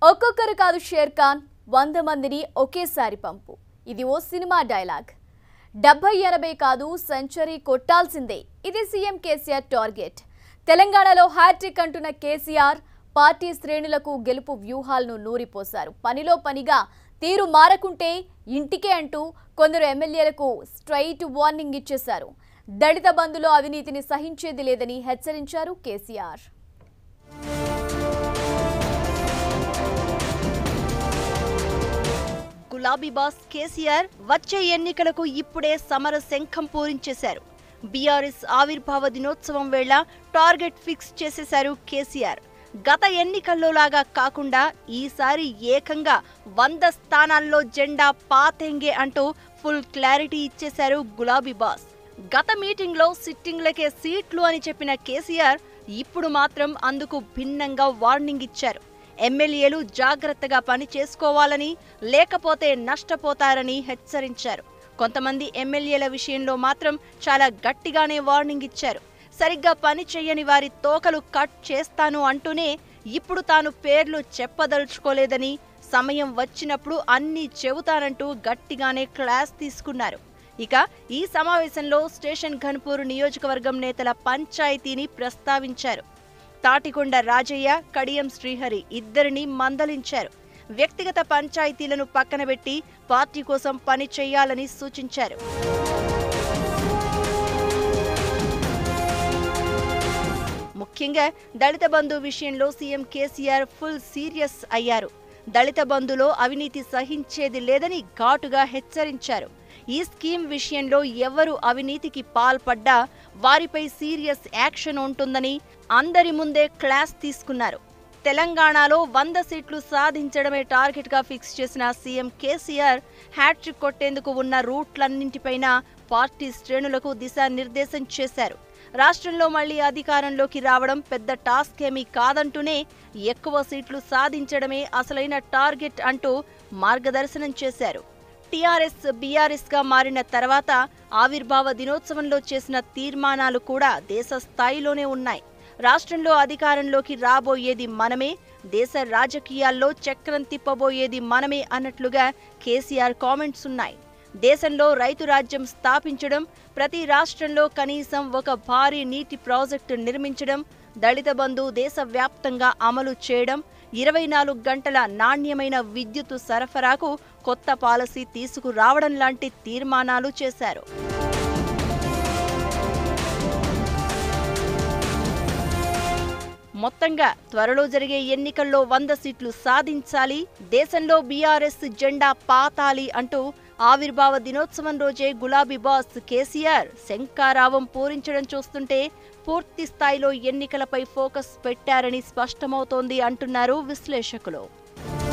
ఒక్కొక్కరు కాదు షేర్ ఖాన్ వంద మందిని ఒకేసారి పంపు ఇది ఓ సినిమా డైలాగ్ డెబ్బై ఎనభై కాదు సెంచరీ కొట్టాల్సిందే ఇది సీఎం కేసీఆర్ టార్గెట్ తెలంగాణలో హ్యాట్రిక్ అంటున్న కేసీఆర్ పార్టీ శ్రేణులకు గెలుపు వ్యూహాలను నూరిపోశారు పనిలో పనిగా తీరు మారకుంటే ఇంటికే అంటూ కొందరు ఎమ్మెల్యేలకు స్ట్రైట్ వార్నింగ్ ఇచ్చేశారు దళిత బంధులో అవినీతిని సహించేది లేదని హెచ్చరించారు కేసీఆర్ గులాబీ బాస్ కేసీఆర్ వచ్చే ఎన్నికలకు ఇప్పుడే సమర శంఖం పూరించేశారు బీఆర్ఎస్ ఆవిర్భావ దినోత్సవం వేళ టార్గెట్ ఫిక్స్ చేసేశారు కేసీఆర్ గత ఎన్నికల్లో లాగా కాకుండా ఈసారి ఏకంగా వంద స్థానాల్లో జెండా పాతెంగే అంటూ ఫుల్ క్లారిటీ ఇచ్చేశారు గులాబీ బాస్ గత మీటింగ్లో సిట్టింగ్లకే సీట్లు అని చెప్పిన కేసీఆర్ ఇప్పుడు మాత్రం అందుకు భిన్నంగా వార్నింగ్ ఇచ్చారు ఎమ్మెల్యేలు జాగ్రత్తగా పని చేసుకోవాలని లేకపోతే నష్టపోతారని హెచ్చరించారు కొంతమంది ఎమ్మెల్యేల విషయంలో మాత్రం చాలా గట్టిగానే వార్నింగ్ ఇచ్చారు సరిగ్గా పని చెయ్యని వారి తోకలు కట్ చేస్తాను అంటూనే ఇప్పుడు తాను పేర్లు చెప్పదలుచుకోలేదని సమయం వచ్చినప్పుడు అన్నీ చెబుతానంటూ గట్టిగానే క్లాస్ తీసుకున్నారు ఇక ఈ సమావేశంలో స్టేషన్ ఘన్పూర్ నియోజకవర్గం నేతల పంచాయతీని ప్రస్తావించారు తాటికొండ రాజయ్య కడియం శ్రీహరి ఇద్దరిని మందలించారు వ్యక్తిగత పంచాయతీలను పక్కనబెట్టి పార్టీ కోసం పని చేయాలని సూచించారు ముఖ్యంగా దళిత బంధు విషయంలో సీఎం కేసీఆర్ ఫుల్ సీరియస్ అయ్యారు దళిత బంధులో అవినీతి సహించేది లేదని ఘాటుగా హెచ్చరించారు ఈ స్కీమ్ విషయంలో ఎవరు అవినీతికి పాల్పడ్డా వారిపై సీరియస్ యాక్షన్ ఉంటుందని అందరి ముందే క్లాస్ తీసుకున్నారు తెలంగాణలో వంద సీట్లు సాధించడమే టార్గెట్గా ఫిక్స్ చేసిన సీఎం కేసీఆర్ హ్యాట్రిక్ కొట్టేందుకు ఉన్న రూట్లన్నింటిపైన పార్టీ శ్రేణులకు దిశానిర్దేశం చేశారు రాష్ట్రంలో మళ్లీ అధికారంలోకి రావడం పెద్ద టాస్క్ ఏమీ కాదంటూనే ఎక్కువ సీట్లు సాధించడమే అసలైన టార్గెట్ అంటూ మార్గదర్శనం చేశారు టీఆర్ఎస్ బీఆర్ఎస్ గా మారిన తర్వాత ఆవిర్భావ దినోత్సవంలో చేసిన తీర్మానాలు కూడా దేశ స్థాయిలోనే ఉన్నాయి రాష్ట్రంలో అధికారంలోకి రాబోయేది మనమే దేశ రాజకీయాల్లో చక్రం తిప్పబోయేది మనమే అన్నట్లుగా కేసీఆర్ కామెంట్స్ ఉన్నాయి దేశంలో రైతు రాజ్యం స్థాపించడం ప్రతి రాష్ట్రంలో కనీసం ఒక భారీ నీటి ప్రాజెక్టు నిర్మించడం దళిత బంధు దేశవ్యాప్తంగా అమలు చేయడం ఇరవై నాలుగు గంటల నాణ్యమైన విద్యుత్ సరఫరాకు కొత్త పాలసీ తీసుకురావడం లాంటి తీర్మానాలు చేశారు మొత్తంగా త్వరలో జరిగే ఎన్నికల్లో వంద సీట్లు సాధించాలి దేశంలో బీఆర్ఎస్ జెండా పాతాలి అంటూ ఆవిర్భావ దినోత్సవం రోజే గులాబీ బాస్ కేసీఆర్ శంకారావం పూరించడం చూస్తుంటే పూర్తి స్థాయిలో ఎన్నికలపై ఫోకస్ పెట్టారని స్పష్టమవుతోంది అంటున్నారు విశ్లేషకులు